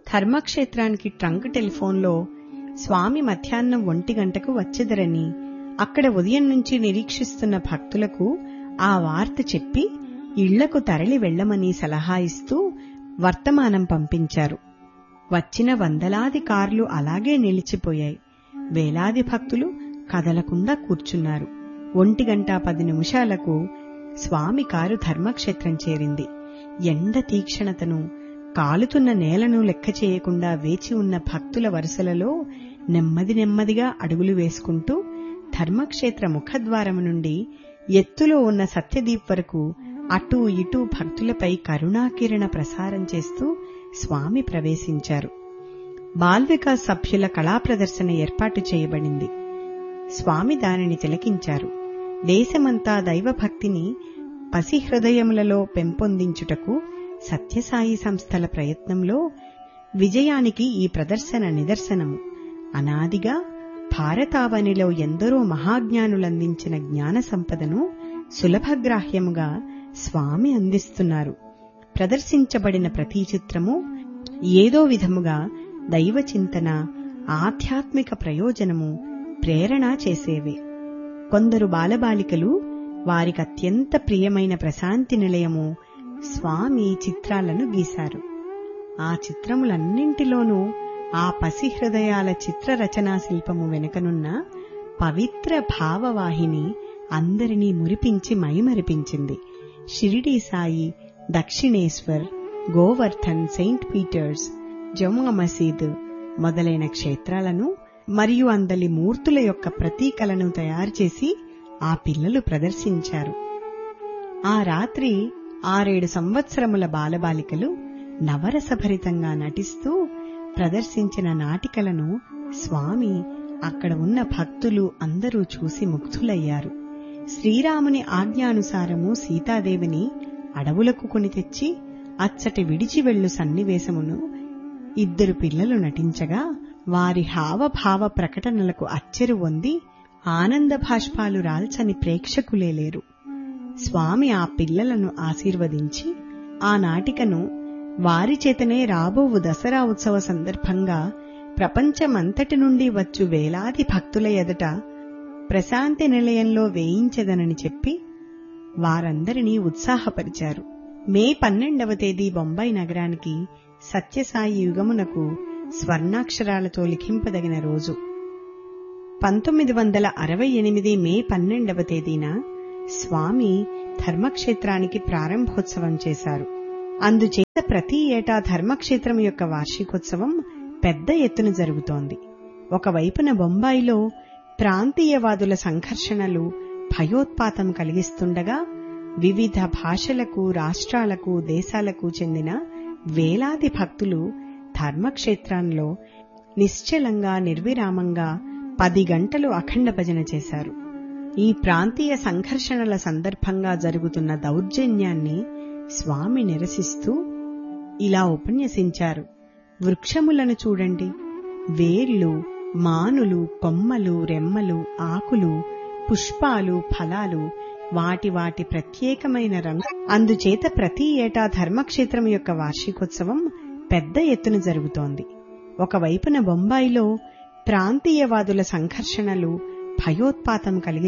ధర్మక్షేత్రానికి trunk టెలిఫోన్లో స్వామి మధ్యాహ్నం ఒంటి గంటకు వచ్చెదరని అక్కడ ఉదయం నుంచి నిరీక్షిస్తున్న భక్తులకు ఆ వార్త చెప్పి ఇళ్లకు తరలి వెళ్లమని సలహా ఇస్తూ వర్తమానం పంపించారు వచ్చిన వందలాది కార్లు అలాగే నిలిచిపోయాయి వేలాది భక్తులు కదలకుండా కూర్చున్నారు ఒంటి గంట పది నిమిషాలకు స్వామి కారు ధర్మక్షేత్రం చేరింది ఎండ తీక్షణతను కాలుతున్న నేలను లెక్క చేయకుండా వేచి ఉన్న భక్తుల వరుసలలో నెమ్మది నెమ్మదిగా అడుగులు వేసుకుంటూ ధర్మక్షేత్ర ముఖద్వారం నుండి ఎత్తులో ఉన్న సత్యదీప్ వరకు అటూ ఇటూ భక్తులపై కరుణాకిరణ ప్రసారం చేస్తూ స్వామి ప్రవేశించారు బాల్వికాస్ సభ్యుల కళా ప్రదర్శన ఏర్పాటు చేయబడింది స్వామి దానిని తిలకించారు దేశమంతా దైవభక్తిని పసిహృదయములలో పెంపొందించుటకు సత్యసాయి సంస్థల ప్రయత్నంలో విజయానికి ఈ ప్రదర్శన నిదర్శనము అనాదిగా భారతావనిలో ఎందరో మహాజ్ఞానులందించిన జ్ఞాన సంపదను సులభగ్రాహ్యముగా స్వామి అందిస్తున్నారు ప్రదర్శించబడిన ప్రతి చిత్రము ఏదో విధముగా దైవ చింతన ఆధ్యాత్మిక ప్రయోజనము ప్రేరణ చేసేవే కొందరు బాలబాలికలు వారికి అత్యంత ప్రియమైన ప్రశాంతి నిలయము స్వామి చిత్రాలను గీశారు ఆ చిత్రములన్నింటిలోనూ ఆ పసి హృదయాల చిత్రరచనా శిల్పము వెనుకనున్న పవిత్ర భావవాహిని అందరినీ మురిపించి మైమరిపించింది షిరిడీ సాయి దక్షిణేశ్వర్ గోవర్ధన్ సెయింట్ పీటర్స్ జమ్మా మసీద్ మొదలైన క్షేత్రాలను మరియు అందలి మూర్తుల యొక్క ప్రతీకలను తయారు చేసి ఆ పిల్లలు ప్రదర్శించారు ఆ రాత్రి ఆరేడు సంవత్సరముల బాలబాలికలు నవరసభరితంగా నటిస్తూ ప్రదర్శించిన నాటికలను స్వామి అక్కడ ఉన్న భక్తులు అందరూ చూసి ముగ్ధులయ్యారు శ్రీరాముని ఆజ్ఞానుసారము సీతాదేవిని అడవులకు కొని తెచ్చి అచ్చటి విడిచి వెళ్ళు సన్నివేశమును ఇద్దరు పిల్లలు నటించగా వారి హావభావ ప్రకటనలకు అచ్చెరు పొంది ఆనంద భాష్పాలు రాల్చని ప్రేక్షకులే లేరు స్వామి ఆ పిల్లలను ఆశీర్వదించి ఆ నాటికను వారి చేతనే రాబోవు దసరా ఉత్సవ సందర్భంగా ప్రపంచమంతటి నుండి వచ్చు వేలాది భక్తుల ఎదుట ప్రశాంతి నిలయంలో వేయించదనని చెప్పి వారందరినీ ఉత్సాహపరిచారు మే పన్నెండవ తేదీ బొంబాయి నగరానికి సత్యసాయి యుగమునకు స్వర్ణాక్షరాలతో లిఖింపదగిన రోజు పంతొమ్మిది వందల అరవై ఎనిమిది మే పన్నెండవ తేదీన స్వామి ధర్మక్షేత్రానికి ప్రారంభోత్సవం చేశారు అందుచేత ప్రతి ఏటా ధర్మక్షేత్రం యొక్క వార్షికోత్సవం పెద్ద ఎత్తున జరుగుతోంది ఒకవైపున బొంబాయిలో ప్రాంతీయవాదుల సంఘర్షణలు భయోత్పాతం కలిగిస్తుండగా వివిధ భాషలకు రాష్ట్రాలకు దేశాలకు చెందిన వేలాది భక్తులు ధర్మక్షేత్రంలో నిశ్చలంగా నిర్విరామంగా పది గంటలు అఖండ భజన చేశారు ఈ ప్రాంతీయ సంఘర్షణల సందర్భంగా జరుగుతున్న దౌర్జన్యాన్ని స్వామి నిరసిస్తూ ఇలా ఉపన్యసించారు వృక్షములను చూడండి వేర్లు మానులు కొమ్మలు రెమ్మలు ఆకులు పుష్పాలు ఫలాలు వాటి వాటి ప్రత్యేకమైన రంగు అందుచేత ప్రతి ఏటా ధర్మక్షేత్రం యొక్క వార్షికోత్సవం పెద్ద ఎత్తున జరుగుతోంది ఒకవైపున బొంబాయిలో ప్రాంతీయవాదుల సంఘర్షణలు భయోత్పాతం కలిగి